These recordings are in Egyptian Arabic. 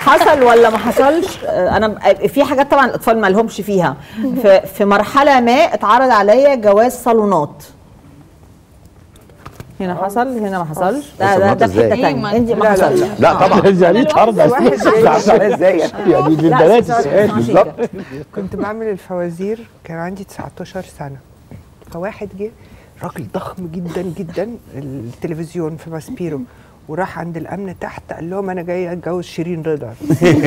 حصل ولا ما حصلش آه، انا في حاجات طبعا الاطفال ما لهمش فيها في, في مرحله ما اتعرض عليا جواز صالونات هنا حصل هنا ما حصلش ده ده, ده في إزاي؟ حته ثانيه انت ما لا، لا، حصلش لا طبعا يعني اتعرض واحد جاي- ازاي يعني للبنات السؤال بالظبط كنت بعمل الفوازير كان عندي 19 سنه فواحد جه راجل ضخم جدا جدا التلفزيون في ماسبيرو وراح عند الامن تحت قال لهم انا جاي اتجوز شيرين رضا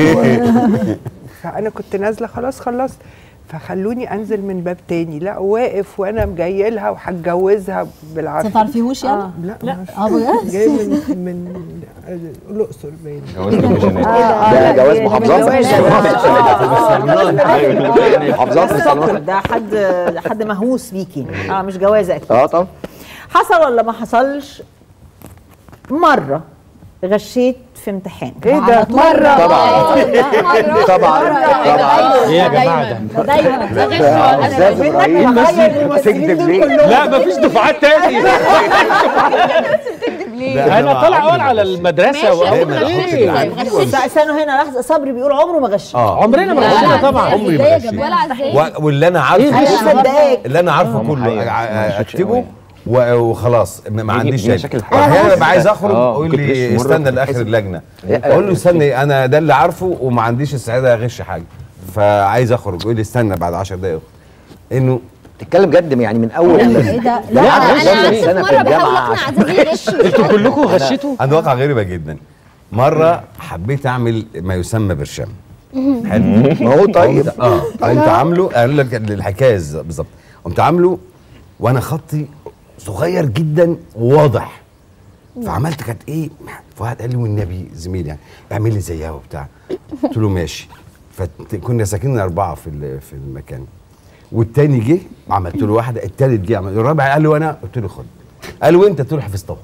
فانا كنت نازله خلاص خلصت فخلوني انزل من باب تاني لا واقف وانا جايه لها وهتجوزها انت ما بالعافيه تعرفيهوش يعني؟ لا لا اه بجد؟ جاي من من الاقصر باين ده جواز محافظات محافظات محافظات وصالونات ده حد ده حد مهووس بيكي اه مش جوازه اكيد اه طبعا حصل ولا ما حصلش مره غشيت في امتحان ايه ده مرة طبعا مرة طبعا طبعا ايه يا جماعه ده ده دايما ده استاذ ابراهيم تكذب ليه؟ لا مفيش دفعات تاني انا طالع اقول على المدرسه وأقول ايه استنوا هنا لحظه صبري بيقول عمره ما غش اه عمرنا ما غشينا طبعا عمري ما غشيت. ولا عزيز و- واللي انا عارفه مش مصدقاك اللي انا عارفه كله حقيقة. أ- ما أ- شفتش اكتبه قوي. و- وخلاص ما ما دي- عنديش دي شك مشاكل الحياة. احيانا ببقى عايز اخرج آه، اقول كنت لي غش مرة استنى لاخر بتحس- اللجنه إيه، اقول له استنى انا ده اللي عارفه وما عنديش استعداد اغش حاجه فعايز اخرج يقول لي استنى بعد 10 دقايق انه تتكلم جد يعني من اول ايه ده؟ لا، لا أنا- انا أنا سنه في مره بحاول الجامعة اقنع عزيز يغش انتوا كلكم غشيتوا عندي واقعه غريبه جدا مره حبيت اعمل ما يسمى برشام حلو ما هو طيب قمت- اه قمت عامله قال لك الحكايه ز- بالظبط قمت عامله وانا خطي صغير جدا وواضح فعملت كانت ايه فواحد قال لي والنبي زميلي يعني اعمل لي زيها وبتاع قلت له ماشي فكنا ساكنين اربعه في ال- في المكان والتاني جه عملت له واحده التالت جه عمل الرابع قال له وانا قلت له خد قال له وانت قلت له حفظتهم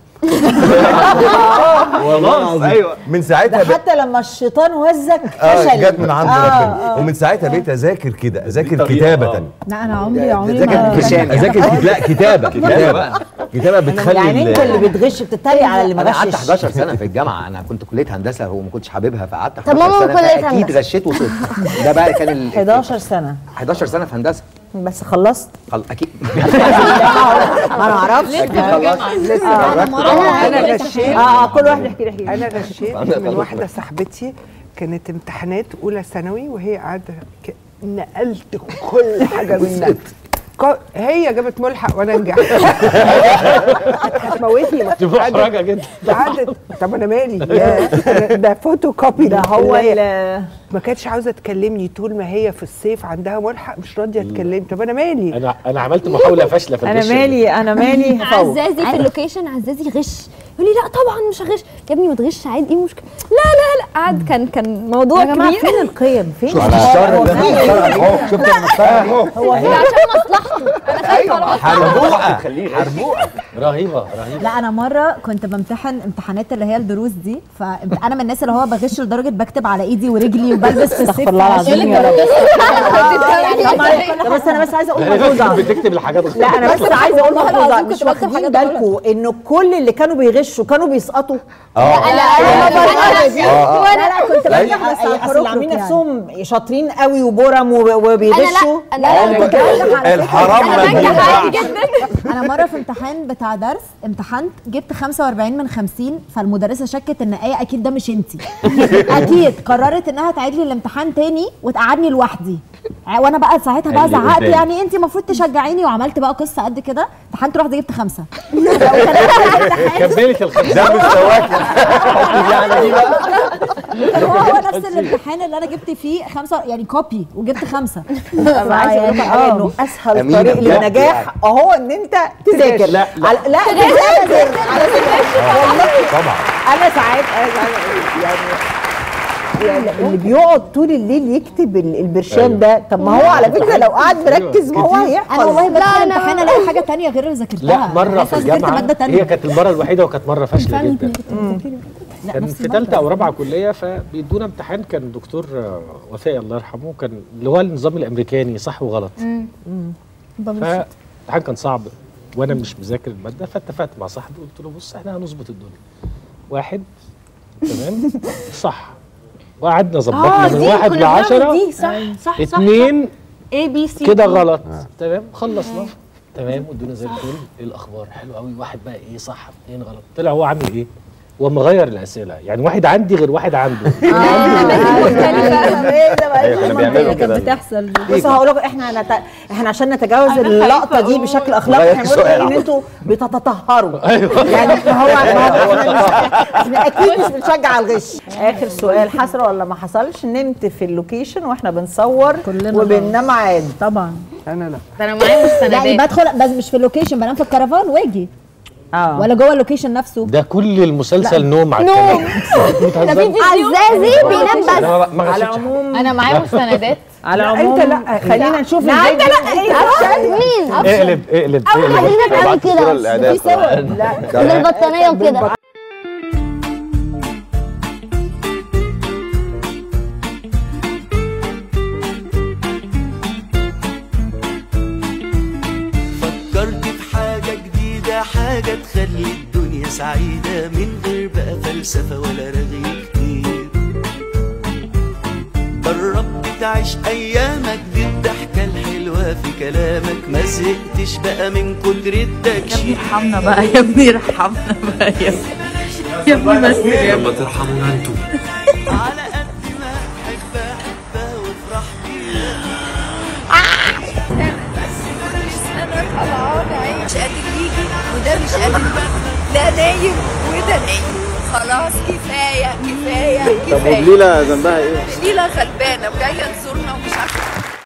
والله ايوه من ده ساعتها بقى- حتى لما الشيطان وزك اه فشل جت من عند ربنا ومن ساعتها بقيت اذاكر كده اذاكر كتابه لا انا عمري عمري ذاكر ما بلسان اذاكر كت- لا كتابه كتابه كتابه بتخلي يعني انت ال- اللي بتغش بتتريق على اللي ما انا قعدت غشش 11 سنه في الجامعه انا كنت كليه هندسه وما كنتش حاببها فقعدت طب 11 ماما سنه كلية فاكيد هندسة. غشيت وصلت ده بقى كان ال 11 سنه 11 سنه في هندسه بس خلصت خل... اكيد ما انا اعرفش اكيد خلصت انا مره انا غشيت اه اه كل واحد يحكي لي يحكي لي انا غشيت من واحده صاحبتي كانت امتحانات اولى ثانوي وهي قاعده ك- نقلت كل حاجه منها ك- هي جابت ملحق وانا نجحت هتموتني دي محرجه جدا قعدت طب انا مالي يا أنا- ده فوتو كوبي ده هو اللي- ال- ما كانتش عاوزه تكلمني طول ما هي في الصيف عندها ملحق مش راضيه تكلمني طب انا مالي انا انا عملت محاوله فاشله في انا الغش مالي انا مالي هفوق عزازي في اللوكيشن عزازي غش يقول لي لا طبعا مش هغش يا ابني ما تغش عادي ايه المشكله لا لا لا قعد كان كان موضوع يا جماعه كبير فين القيم فين الشر ده اهو شفت المستقبل اهو عشان مصلحته انا خايفه على مصلحته حربوقه خليه حربوقه رهيبه رهيبه لا انا مره كنت بمتحن امتحانات اللي هي الدروس دي فانا من الناس اللي هو بغش لدرجه بكتب على ايدي ورجلي وبلبس في الصيف استغفر الله العظيم يا رب لا بس انا بس عايزه اقول ملحوظه بتكتب الحاجات لا انا بس عايزه اقول والله ملحوظه العظيم مش كنت بكتب واخدين حاجات بالكم انه كل اللي كانوا بيغشوا كانوا بيسقطوا اه لا لا كنت لا، بنجح بس على اصل الحروف عاملين يعني. نفسهم شاطرين قوي وبرم وب- وبيغشوا انا لا انا كنت بنجح على فكرة. الحرام ما انا بنجح عادي بينفعش جدا انا مره في امتحان بتاع درس امتحنت جبت 45 من 50 فالمدرسه شكت ان ايه اكيد ده مش انتي اكيد قررت انها تعيد لي الامتحان تاني وتقعدني لوحدي ع- وانا بقى ساعتها بقى اللي زعقت قدامي. يعني انت المفروض تشجعيني وعملت بقى قصه قد كده امتحنت رحت جبت خمسه كملت الخمسه ده مستواك كان هو هو نفس الامتحان اللي انا جبت فيه خمسه يعني كوبي وجبت خمسه انا عايزه اقول لكم يعني حاجه آه. انه اسهل أمينة طريق بجد للنجاح اهو ان انت تذاكر لا، لا. على- لا تذاكر على فكره والله طبعا انا ساعات أنا ساعات يعني يعني اللي بيقعد طول الليل يكتب ال- البرشام ده طب ما هو على فكره لو قعد مركز ما هو هيحفظ انا والله بدخل لا، أنا- الامتحان الاقي حاجه تانية غير اللي ذاكرتها لا مره في حاسة ذاكرت الجامعه ماده تانية هي كانت المره الوحيده وكانت مره فاشله فعلا جدا لا، كان نفس في المادة. ثالثه او رابعه كليه فبيدونا امتحان كان دكتور آه، وفاء الله يرحمه كان اللي هو النظام الامريكاني صح وغلط فالامتحان كان صعب وانا مش مذاكر الماده فاتفقت مع صاحبي قلت له بص احنا هنظبط الدنيا واحد تمام صح وقعدنا اه ظبطنا من دي واحد كنا لعشرة بنعمل دي صح صح صح اتنين اي بي سي كده غلط تمام خلصنا تمام والدنيا زي الفل ايه الاخبار حلو قوي واحد بقى ايه صح اتنين غلط طلع هو عامل ايه هو مغير الاسئله يعني واحد عندي غير واحد عنده ايه ده بقى ايوه كانوا بيعملوا كده بتحصل بص هقول لكم احنا هنت... احنا عشان نتجاوز أنا اللقطه خايفة دي أقول. بشكل اخلاقي غير احنا بنقول السؤال. ان انتوا بتتطهروا يعني ما هو ما هو احنا, مش... احنا اكيد مش بنشجع الغش اخر سؤال حصل ولا ما حصلش نمت في اللوكيشن واحنا بنصور كلنا وبننام عادي طبعا انا لا ده انا معايا يعني مستندات بدخل بس مش في اللوكيشن بنام في الكرفان واجي اه ولا جوه اللوكيشن نفسه ده كل المسلسل نوم على نوم. الكلام ده في عزازي بينام بس لا ما على غشتش العموم انا معايا مستندات على لا، العموم أنت لا. خلينا نشوف لا انت الفيديو. لا مين اقلب اقلب اقلب خلينا نعمل بعت صورة كده للإعداد طبعا من البطانيه وكده فكرت في حاجة جديدة حاجة تخلي الدنيا سعيدة من غير بقى فلسفة ولا رغي كتير جربت تعيش أيامك دي الضحكة الحلوة في كلامك ما زهقتش بقى من كتر التكشير ارحمنا بقى يا ابني ارحمنا بقى يا ابني يا ابني بس يا لما ترحمونا انتوا على قد ما احب احبها وافرح بيها مش قادر يجي وده مش قادر ده نايم وده نايم خلاص كفايه كفايه طب كفايه وليلى ذنبها ايه؟ ليلى غلبانه وجايه تزورنا ومش